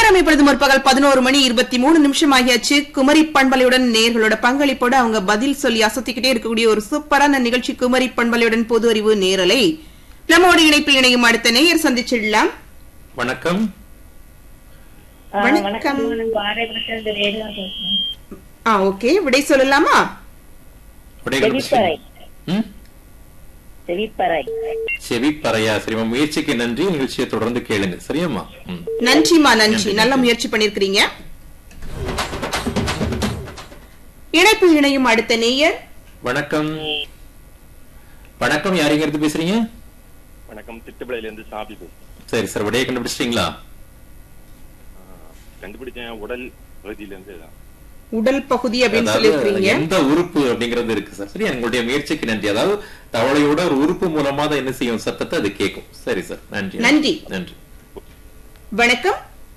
நேரம் இப்பொழுது முற்பகல் பதினோரு மணி இருபத்தி மூணு நிமிஷம் ஆகியாச்சு குமரி பண்பலையுடன் நேர்களோட பங்களிப்போட அவங்க பதில் சொல்லி அசத்திக்கிட்டே இருக்கக்கூடிய ஒரு சூப்பரான நிகழ்ச்சி குமரி பண்பலையுடன் பொது அறிவு நேரலை நம்மோட இணைப்பில் இணையும் அடுத்த நேயர் சந்திச்சிடலாம் வணக்கம் ஆ, வணக்கம். வணக்கம் நான் பாரதிபுரத்திலிருந்து ரேணுகா பேசுறேன். ஆ ஓகே விடை சொல்லலாமா விடைகள் செவிப்பறை ம்? செவிப்பறை செவிப்பறையா சரிம்மா முயற்சிக்கு நன்றி நிகழ்ச்சியை தொடர்ந்து கேளுங்க சரியாம்மா ம். நன்றிமா நன்றி நல்ல முயற்சி பண்ணிருக்கிறீங்க இணைப்பில் இணையும் அடுத்த நேயர் வணக்கம் வணக்கம் யாருங்க இருந்து பேசுறீங்க வணக்கம் திட்டுப்படையில இருந்து சாபி பேசுறேன் சரி சார் விடையை கண்டுபிடிச்சிட்டீங்களா கண்டுபிடிச்சேன் உடல் பகுதியில இருந்து தான். உடல் பகுதி அப்படின்னு அதாவது சொல்லியிருக்கிறீங்க எந்த உறுப்பு அப்படிங்கிறது இருக்கு சார் சரி உங்களுடைய முயற்சிக்கு நன்றி அதாவது தவளையோட ஒரு உறுப்பு மூலமா தான் என்ன செய்யும் சத்தத்தை அது கேட்கும் சரி சார் நன்றி நன்றி. நன்றி வணக்கம்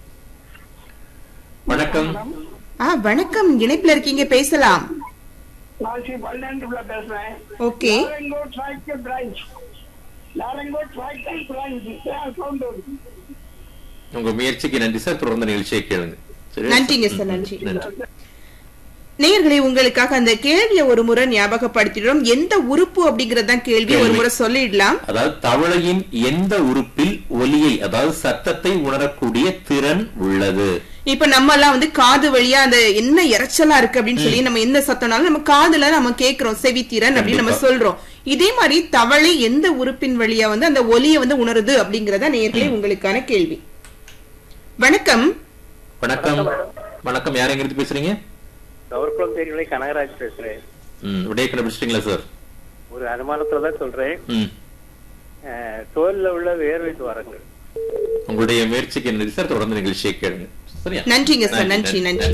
வணக்கம் ஆ வணக்கம் இணைப்புல இருக்கீங்க பேசலாம் நான் ஸ்ரீ பன்னெண்டுல பேசுறேன் ஓகே லாரங்கோ ட்ராக்டர் பிரான்ச் லாரங்கோ ட்ராக்டர் பிரான்ச் சவுண்ட் வருது உங்க முயற்சிக்கு நன்றி சார் தொடர்ந்து நிகழ்ச்சியை கேளுங்க சரியா? நன்றிங்க சார், நன்றி. நன்றி நேயர்களே உங்களுக்காக அந்த கேள்வியை ஒரு முறை ஞாபகப்படுத்திடுறோம் எந்த உறுப்பு அப்படிங்கறது தான் கேள்வி ஒரு முறை சொல்லிடலாம் அதாவது தவளையின் எந்த உறுப்பில் ஒலியை அதாவது சத்தத்தை உணரக்கூடிய திறன் உள்ளது இப்ப நம்ம எல்லாம் வந்து காது வழியா அந்த என்ன இரைச்சலா இருக்கு அப்படின்னு சொல்லி நம்ம எந்த சத்தம்னாலும் நம்ம காதுல நம்ம கேக்குறோம் செவித்திறன் அப்படின்னு நம்ம கண்டிப்பா. சொல்றோம் இதே மாதிரி தவளை எந்த உறுப்பின் வழியா வந்து அந்த ஒலியை வந்து உணருது அப்படிங்கறத நேயர்களே உங்களுக்கான கேள்வி வணக்கம் வணக்கம் வணக்கம் யார் எங்க இருந்து பேசுறீங்க கவர்குளம் தேர்வுகளை கனகராஜ் பேசுறேன் ம், விடையை கண்டுபிடிச்சிட்டீங்களா சார் ஒரு அனுமானத்துல தான் சொல்றேன் ம். அஹ், தோல்ல உள்ள வேர்வை துவாரங்கள் உங்களுடைய முயற்சிக்கு நன்றி சார் தொடர்ந்து நிகழ்ச்சியை கேளுங்க சரியா நன்றிங்க சார் நன்றி நன்றி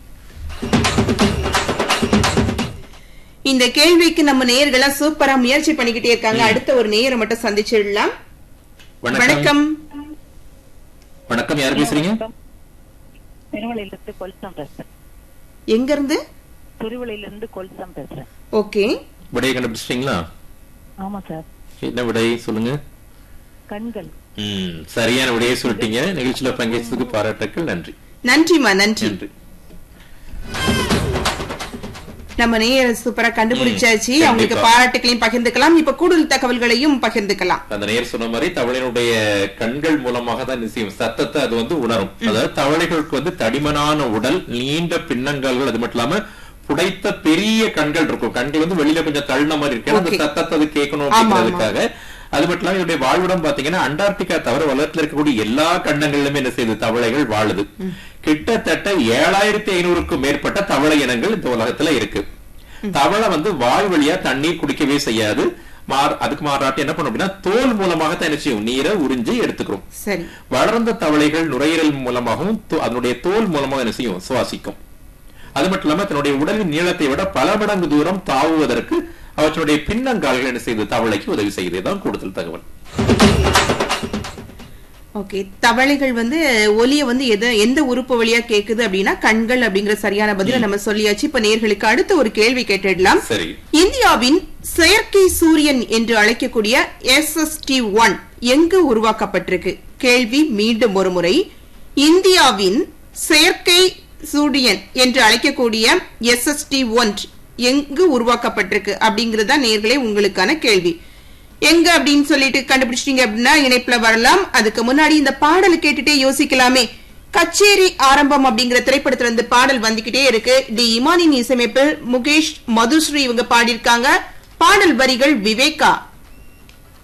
இந்த கேள்விக்கு நம்ம நேயர்களா சூப்பரா முயற்சி பண்ணிக்கிட்டே இருக்காங்க அடுத்த ஒரு நேயரை மட்டும் சந்திச்சிடலாம் வணக்கம் வணக்கம் வணக்கம் யார் பேசுறீங்க திருவள்ளையிலிருந்து கொல்சம் பேசுறேன் எங்க இருந்து திருவள்ளையிலிருந்து கொல்சம் பேசுறேன் ஓகே விடையை கண்டுபிடிச்சிட்டீங்களா ஆமா சார் என்ன விடை சொல்லுங்க கண்கள் ம், சரியான விடையை சொல்லிட்டீங்க நிகழ்ச்சியில பங்கேற்றதுக்கு பாராட்டுக்கள் நன்றி நன்றிமா நன்றி நன்றி நம்ம நேயர் சூப்பரா கண்டுபிடிச்சாச்சு ம், அவங்களுக்கு கண்டிப்பா. பாராட்டுகளையும் பகிர்ந்துக்கலாம் இப்ப கூடுதல் தகவல்களையும் பகிர்ந்துக்கலாம் அந்த நேர் சொன்ன மாதிரி தவளையினுடைய கண்கள் மூலமாக தான் என்ன செய்யும் சத்தத்தை அது வந்து உணரும் அதாவது தவளைகளுக்கு வந்து தடிமனான உடல் நீண்ட பின்னங்கால்கள் அது மட்டும் இல்லாம புடைத்த பெரிய கண்கள் இருக்கும் கண்கள் வந்து வெளியில கொஞ்சம் தள்ளின மாதிரி இருக்கு ஏன்னா அந்த Okay. சத்தத்தை அது கேட்கணும் ஆமா, ஆமா. அப்படிங்கிறதுக்காக அது மட்டும் இல்லாம இதனுடைய வாழ்விடம் பாத்தீங்கன்னா அண்டார்டிகா தவிர உலகத்துல இருக்கக்கூடிய எல்லா கண்டங்களிலுமே என்ன செய்யுது தவளைகள் வாழுது கிட்டத்தட்ட ஏழாயிரத்தி ஐநூறுக்கும் மேற்பட்ட தவளை இனங்கள் இந்த உலகத்துல இருக்கு தவளை வந்து வாய் வழியா தண்ணீர் குடிக்கவே செய்யாது மார் அதுக்கு மாறாட்டி என்ன பண்ணும் அப்படின்னா தோல் மூலமாக தான் என்ன செய்யும் நீரை உறிஞ்சி எடுத்துக்கிறோம் சரி வளர்ந்த தவளைகள் நுரையீரல் மூலமாகவும் தோ- அதனுடைய தோல் மூலமாக என்ன செய்யும் சுவாசிக்கும் அது மட்டும் இல்லாம தன்னுடைய உடலின் நீளத்தை விட பல மடங்கு தூரம் தாவுவதற்கு அவற்றுடைய பின்னங்கால்கள் என்ன செய்யுது தவளைக்கு உதவி செய்யுது இதுதான் கூடுதல் தகவல் ஓகே தவளைகள் வந்து ஒலிய வந்து எது எந்த உறுப்பு வழியா கேக்குது அப்படின்னா கண்கள் அப்படிங்கிற சரியான பதில நம்ம சொல்லியாச்சு இப்ப நேர்களுக்கு அடுத்த ஒரு கேள்வி கேட்டுடலாம் சரி இந்தியாவின் செயற்கை சூரியன் என்று அழைக்கக்கூடிய எஸ்எஸ்டி ஒன் எங்கு உருவாக்கப்பட்டிருக்கு கேள்வி மீண்டும் ஒரு முறை இந்தியாவின் செயற்கை சூரியன் என்று அழைக்கக்கூடிய எஸ்எஸ்டி ஒன் எங்கு உருவாக்கப்பட்டிருக்கு அப்படிங்கிறது தான் நேர்களே உங்களுக்கான கேள்வி எங்க அப்படின்னு சொல்லிட்டு கண்டுபிடிச்சிட்டீங்க அப்படின்னா இணைப்புல வரலாம் அதுக்கு முன்னாடி இந்த பாடல் கேட்டுட்டே யோசிக்கலாமே கச்சேரி ஆரம்பம் அப்படிங்கிற திரைப்படத்துல இருந்து பாடல் வந்துகிட்டே இருக்கு டி இமானின் இசையமைப்பில் முகேஷ் மதுஸ்ரீ இவங்க பாடியிருக்காங்க பாடல் வரிகள் விவேகா